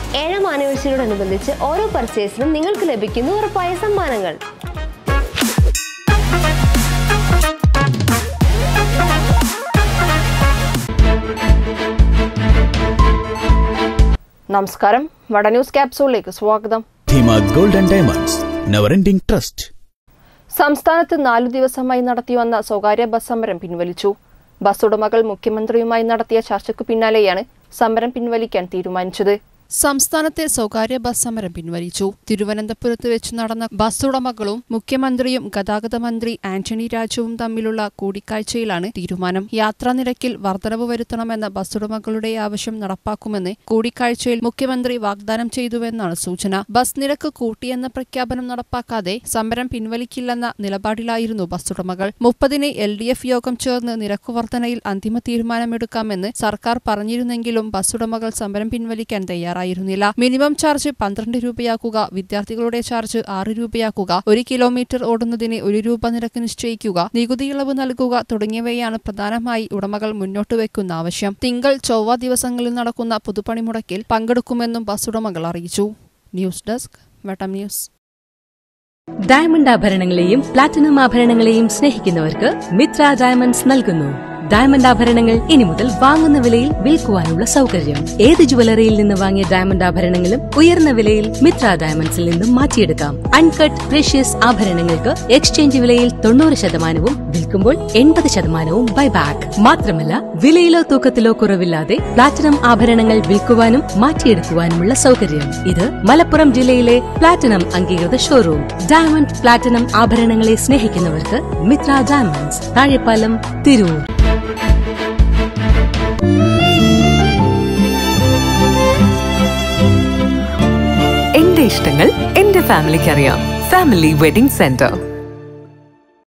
ഏഴാം ആനിവേഴ്സറിയോടനുബന്ധിച്ച് ഓരോ പർച്ചേസിനും നിങ്ങൾക്ക് ലഭിക്കുന്നു ഉറപ്പായ സമ്മാനങ്ങൾ നമസ്കാരം വട ന്യൂസ് ക്യാപ്സൂളിലേക്ക് സ്വാഗതം ധീമാത് gold and diamonds never ending trust സംസ്ഥാനത്ത് നാലു ദിവസമായി നടത്തിവന്ന സ്വകാര്യ ബസ് സമരം പിൻവലിച്ചു ബസ് ഉടമകൾ മുഖ്യമന്ത്രിയുമായി നടത്തിയ ചർച്ചയ്ക്കു പിന്നാലെയാണ് സമരം പിൻവലിക്കാൻ തീരുമാനിച്ചത് സംസ്ഥാനത്തെ സ്വകാര്യ ബസ് സമരം പിൻവലിച്ചു തിരുവനന്തപുരത്ത് വെച്ച് നടന്ന ബസ് ഉടമകളും മുഖ്യമന്ത്രിയും ഗതാഗത മന്ത്രി ആന്റണി രാജുവും തമ്മിലുള്ള കൂടിക്കാഴ്ചയിലാണ് തീരുമാനം യാത്രാ നിരക്കിൽ വർധനവ് വരുത്തണമെന്ന ബസ് ഉടമകളുടെ ആവശ്യം നടപ്പാക്കുമെന്ന് കൂടിക്കാഴ്ചയിൽ മുഖ്യമന്ത്രി വാഗ്ദാനം ചെയ്തുവെന്നാണ് സൂചന ബസ് നിരക്ക് കൂട്ടിയെന്ന പ്രഖ്യാപനം നടപ്പാക്കാതെ സമരം പിൻവലിക്കില്ലെന്ന നിലപാടിലായിരുന്നു ബസ് ഉടമകൾ മുപ്പതിന് എൽ ഡി എഫ് യോഗം ചേർന്ന് നിരക്ക് വർധനയിൽ അന്തിമ തീരുമാനമെടുക്കാമെന്ന് സർക്കാർ പറഞ്ഞിരുന്നെങ്കിലും ബസ് ഉടമകൾ സമരം പിൻവലിക്കാൻ തയ്യാറായിരുന്നില്ല മിനിമം ചാർജ് പന്ത്രണ്ട് രൂപയാക്കുക വിദ്യാർത്ഥികളുടെ ചാർജ് ആറ് രൂപയാക്കുക ഒരു കിലോമീറ്റർ ഓടുന്നതിന് ഒരു രൂപ നിരക്ക് നിശ്ചയിക്കുക നികുതി ഇളവ് നൽകുക തുടങ്ങിയവയാണ് പ്രധാനമായി ഉടമകൾ മുന്നോട്ട് വെക്കുന്ന ആവശ്യം തിങ്കൾ ചൊവ്വ ദിവസങ്ങളിൽ നടക്കുന്ന പൊതുപണിമുടക്കിൽ പങ്കെടുക്കുമെന്നും ബസ് ഉടമകൾ അറിയിച്ചു news desk Vettam news diamond ആഭരണങ്ങളെയും പ്ലാറ്റിനം ആഭരണങ്ങളെയും സ്നേഹിക്കുന്നവർക്ക് മിത്ര ഡയമണ്ട്സ് നൽകുന്നു ഡയമണ്ട് ആഭരണങ്ങൾ ഇനി മുതൽ വാങ്ങുന്ന വിലയിൽ വിൽക്കുവാനുള്ള സൗകര്യം ഏത് ജുവലറിയിൽ നിന്ന് വാങ്ങിയ ഡയമണ്ട് ആഭരണങ്ങളും ഉയർന്ന വിലയിൽ മിത്ര ഡയമണ്ട്സിൽ നിന്നും മാറ്റിയെടുക്കാം അൺകട്ട് പ്രഷ്യസ് ആഭരണങ്ങൾക്ക് എക്സ്ചേഞ്ച് വിലയിൽ തൊണ്ണൂറ് ശതമാനവും വിൽക്കുമ്പോൾ എൺപത് ശതമാനവും ബൈബാക്ക് മാത്രമല്ല വിലയിലോ തൂക്കത്തിലോ കുറവില്ലാതെ പ്ലാറ്റിനം ആഭരണങ്ങൾ വിൽക്കുവാനും മാറ്റിയെടുക്കുവാനുമുള്ള സൗകര്യം ഇത് മലപ്പുറം ജില്ലയിലെ പ്ലാറ്റിനം അംഗീകൃത ഷോറൂം ഡയമണ്ട് പ്ലാറ്റിനം ആഭരണങ്ങളെ സ്നേഹിക്കുന്നവർക്ക് മിത്ര ഡയമണ്ട്സ് താഴെപ്പാലം തിരൂർ എന്റെ ഇഷ്ടങ്ങൾ എന്റെ ഫാമിലിക്ക് അറിയാം ഫാമിലി വെഡിംഗ് സെന്റർ